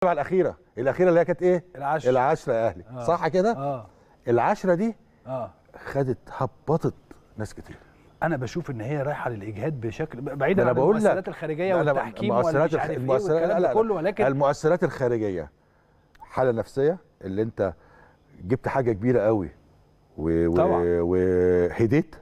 على الاخيره الاخيره اللي هي كانت ايه العشرة. العشره يا اهلي آه. صح كده اه العشره دي اه خدت هبطت ناس كتير انا بشوف ان هي رايحه للاجهاد بشكل بعيدا أنا عن بقول لك. المؤثرات الخارجيه لا، لا، والتحكيم المؤثرات والمش الخ- عارف ايه المؤثرات- والكلام لا، ده لا، كله ولكن المؤثرات الخارجيه حاله نفسيه اللي انت جبت حاجه كبيره قوي و- و- طبعا. وهديت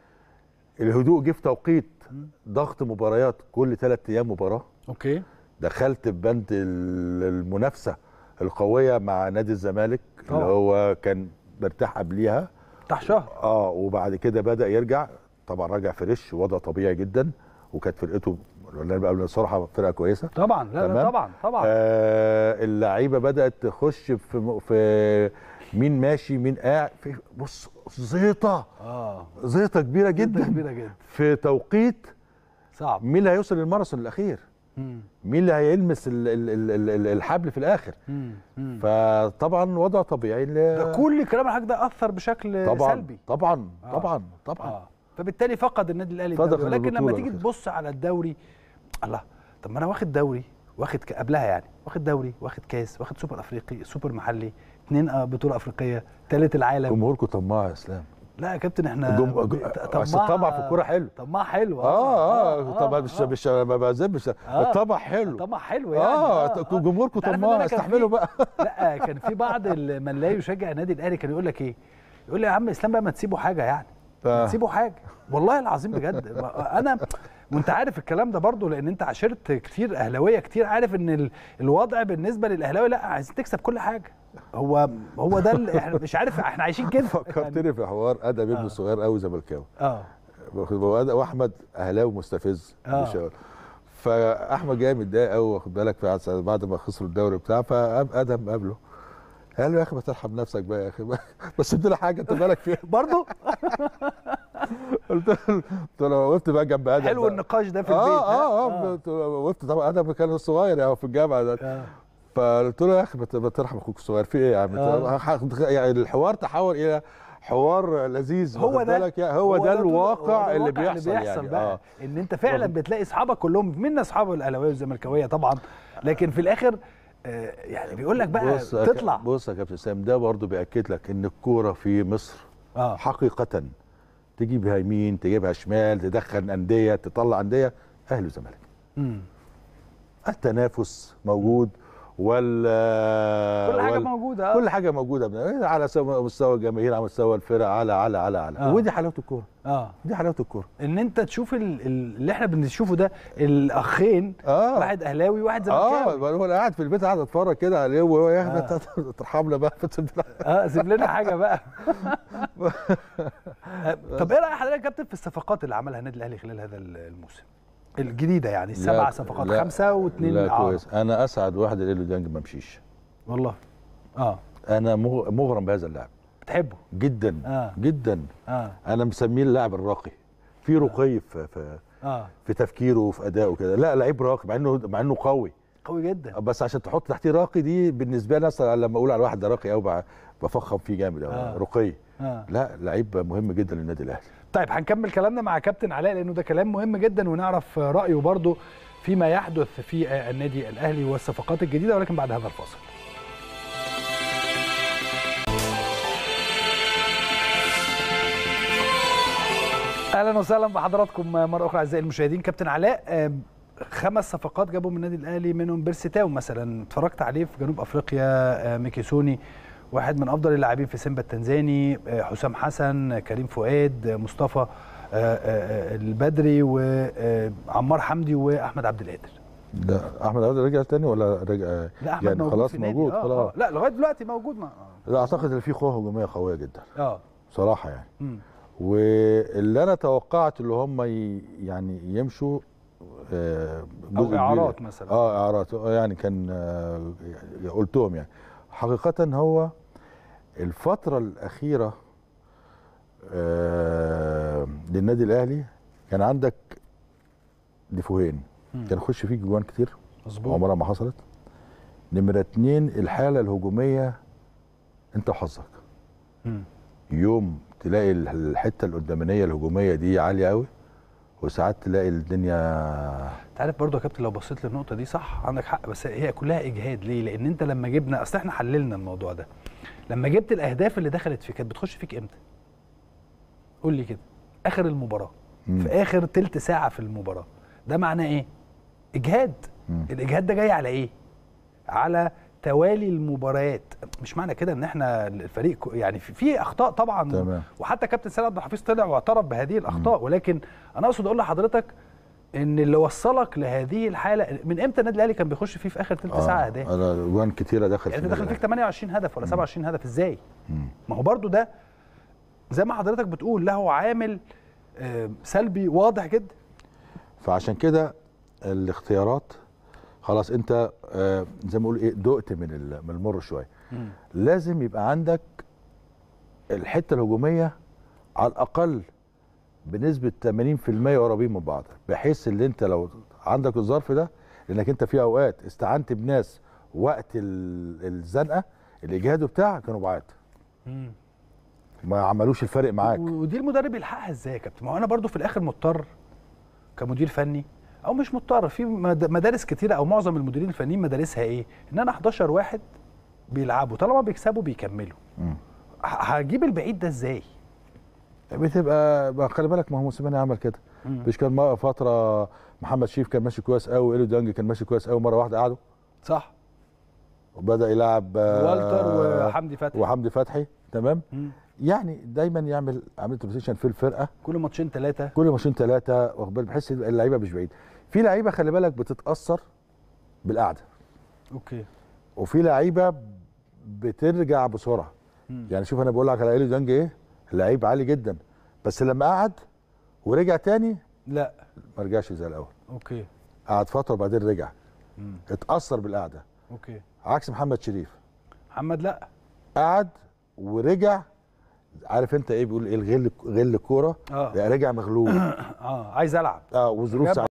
الهدوء جه في توقيت ضغط مباريات كل ثلاث ايام مباراه اوكي دخلت في بند ال- المنافسه القويه مع نادي الزمالك اللي طبعا. هو كان مرتاح قبليها تحت شهر اه وبعد كده بدا يرجع طبعا رجع فريش وضع طبيعي جدا وكانت فرقته لأن بقى الصراحه فرقه كويسه طبعا لا لا تمام. طبعا طبعا آه اللعيبه بدات تخش في م- في مين ماشي مين قاعد في بص زيطه اه زيطه كبيره جدا جدا كبيره جدا في توقيت صعب مين اللي هيوصل للماراثون الاخير مم. مين اللي هيلمس ال- ال- ال- ال- ال- الحبل في الاخر مم. مم. فطبعا وضع طبيعي ل- ده كل كلام الحاج ده اثر بشكل طبعا سلبي طبعا آه. طبعا طبعا اه فبالتالي فقد النادي الاهلي فقد الدوري ولكن لما البطولة تيجي الأخيرة. تبص على الدوري الله طب ما انا واخد دوري واخد ك- قبلها يعني واخد دوري واخد كاس واخد سوبر افريقي سوبر محلي اثنين بطوله افريقيه ثالث العالم جمهوركم طماع يا اسلام لا يا كابتن احنا الجم- ب- بس الطمع في الكوره حلو طماع حلو اه اه طبعا مش آه. مش ما بذبش الطمع حلو طمع حلو يعني اه جمهوركم أنت عارف إن طماع أنا كان استحملوا في- بقى لا كان في بعض ال- من لا يشجع النادي الاهلي كان يقول لك ايه يقول لي يا عم اسلام بقى ما تسيبوا حاجه يعني ما آه. تسيبوا حاجه والله العظيم بجد انا وانت عارف الكلام ده برضو لان انت عاشرت كتير اهلاويه كتير عارف ان ال- الوضع بالنسبه للاهلاوي لا عايزين تكسب كل حاجه هو هو ده ال- احنا مش عارف احنا عايشين كده فكرتني في حوار ادم ابنه صغير قوي زملكاوي اه واخد بالك؟ واحمد اهلاوي مستفز آه. مش هقول. فاحمد جاي متضايق قوي واخد بالك في- بعد ما خسروا الدوري بتاع فادم قابله قال له يا اخي ما ترحم نفسك بقى يا اخي بس ادينا حاجه انت مالك فيها برضو قلت له قلت له وقفت بقى جنب ادم حلو بقى. النقاش ده في البيت اه ها؟ اه اه وقفت طبعا ادم كان صغير يعني في الجامعه ده آه. فقلت له يا اخي ما ت- ما ترحم اخوك الصغير في ايه يا عم آه. أنت- يعني الحوار تحول الى حوار لذيذ هو واخد ده بالك يا- هو, ده طول- الواقع هو ده اللي الواقع بيحصل, يعني بقى. اه ان انت فعلا واخد- بتلاقي اصحابك كلهم منا اصحاب الاهلاويه والزملكاويه طبعا لكن في الاخر آه، يعني بيقول لك بقى بص يا ك- تطلع بص يا كابتن سام ده برضه بياكد لك ان الكوره في مصر اه حقيقه تجيبها يمين تجيبها شمال تدخل انديه تطلع انديه اهلي وزمالك مم. التنافس موجود وال كل حاجه وال- موجوده آه. كل حاجه موجوده على سو- مستوى الجماهير على مستوى الفرق على على على على آه. ودي حلاوه الكوره اه دي حلاوه الكوره ان انت تشوف ال- ال- اللي احنا بنشوفه ده الاخين اه واحد اهلاوي واحد اه زملكاوي هو انا قاعد في البيت قاعد اتفرج كده عليه وهو يا آه. اخي ترحمنا بقى اه سيب لنا حاجه بقى آه، طب ايه راي حضرتك يا كابتن في الصفقات اللي عملها النادي الاهلي خلال هذا الموسم الجديده يعني السبع لا، صفقات لا، خمسه واثنين لا كويس انا اسعد واحد اللي ديانج ما مشيش والله اه انا مغ- مغرم بهذا اللاعب بتحبه جدا آه. جدا اه انا مسميه اللاعب الراقي في رقي في في, اه في تفكيره وفي ادائه كده لا لعيب راقي مع انه مع انه قوي قوي جدا بس عشان تحط تحتيه راقي دي بالنسبه لي اصلا لما اقول على واحد ده راقي قوي بفخم فيه جامد قوي آه. رقي آه. لا لعيب مهم جدا للنادي الاهلي طيب هنكمل كلامنا مع كابتن علاء لانه ده كلام مهم جدا ونعرف رايه برضه فيما يحدث في النادي الاهلي والصفقات الجديده ولكن بعد هذا الفاصل اهلا وسهلا بحضراتكم مره اخرى اعزائي المشاهدين كابتن علاء آم، خمس صفقات جابوا من النادي الاهلي منهم بيرسيتاو مثلا اتفرجت عليه في جنوب افريقيا آه، ميكيسوني واحد من افضل اللاعبين في سيمبا التنزاني آه، حسام حسن كريم فؤاد آه، مصطفى آه، آه، آه، البدري وعمار حمدي واحمد عبد القادر ده احمد عبد رجع تاني ولا رجع لا احمد يعني موجود خلاص في النادي. موجود آه، خلاص آه. لا لغايه دلوقتي موجود مع... لا اعتقد ان في قوه هجوميه قويه جدا اه بصراحه يعني مم. واللي انا توقعت اللي هم ي- يعني يمشوا آه، او جزء كبير- اعارات مثلا اه اعارات آه، يعني كان آه، يعني قلتهم يعني حقيقه هو الفتره الاخيره آه، للنادي الاهلي كان عندك ديفوهين مم. كان يخش فيك جوان كتير مظبوط عمرها ما حصلت نمرة اتنين الحالة الهجومية انت وحظك مم. يوم تلاقي ال- الحتة القدامانية الهجومية دي عالية قوي وساعات تلاقي الدنيا انت عارف برضو يا كابتن لو بصيت للنقطه دي صح عندك حق بس هي كلها اجهاد ليه لان انت لما جبنا اصل احنا حللنا الموضوع ده لما جبت الاهداف اللي دخلت فيك كانت بتخش فيك امتى قول لي كده اخر المباراه مم. في اخر تلت ساعه في المباراه ده معناه ايه اجهاد مم. الاجهاد ده جاي على ايه على توالي المباريات مش معنى كده ان احنا الفريق كو- يعني في, في اخطاء طبعا تمام. وحتى كابتن سيد عبد الحفيظ طلع واعترف بهذه الاخطاء ولكن انا اقصد اقول لحضرتك ان اللي وصلك لهذه الحاله من امتى النادي الاهلي كان بيخش فيه في اخر ثلث ساعه اهداف انا جوان كتيره دخل يعني انت النادي داخل فيك الأهلي. 28 هدف ولا 27 هدف ازاي مم. ما هو برضو ده زي ما حضرتك بتقول له عامل آه، سلبي واضح جدا فعشان كده الاختيارات خلاص انت آه، زي ما بقول ايه دقت من ال- من المر شويه لازم يبقى عندك الحته الهجوميه على الاقل بنسبه 80% قريبين من بعض بحيث ان انت لو عندك الظرف ده لانك انت في اوقات استعنت بناس وقت ال- الزنقه الاجهاد بتاعك كانوا بعاد مم. ما عملوش الفرق معاك ودي المدرب يلحقها ازاي يا كابتن ما هو انا برضو في الاخر مضطر كمدير فني او مش مضطر في مد- مدارس كتيره او معظم المديرين الفنيين مدارسها ايه ان انا 11 واحد بيلعبوا طالما بيكسبوا بيكملوا مم. ه- هجيب البعيد ده ازاي بتبقى ما خلي بالك ما هو موسيماني عمل كده مم. مش كان ما- فتره محمد شريف كان ماشي كويس قوي وإيلو ديانج كان ماشي كويس قوي مره واحده قعدوا صح وبدا يلعب آه، والتر وحمدي فتحي وحمدي فتحي تمام مم. يعني دايما يعمل عمليه روتيشن في الفرقه كل ماتشين ثلاثه كل ماتشين ثلاثه واخد بالك بحيث يبقى اللعيبه مش بعيد في لعيبه خلي بالك بتتاثر بالقعده اوكي وفي لعيبه بترجع بسرعه مم. يعني شوف انا بقول لك على ايلو ديانج ايه لعيب عالي جدا بس لما قعد ورجع تاني لا ما رجعش زي الاول اوكي قعد فتره وبعدين رجع مم. اتاثر بالقعده اوكي عكس محمد شريف محمد لا قعد ورجع عارف انت ايه بيقول ايه الغل غل الكوره اه لا، رجع مغلوب اه عايز العب اه وظروف جاب ساعتها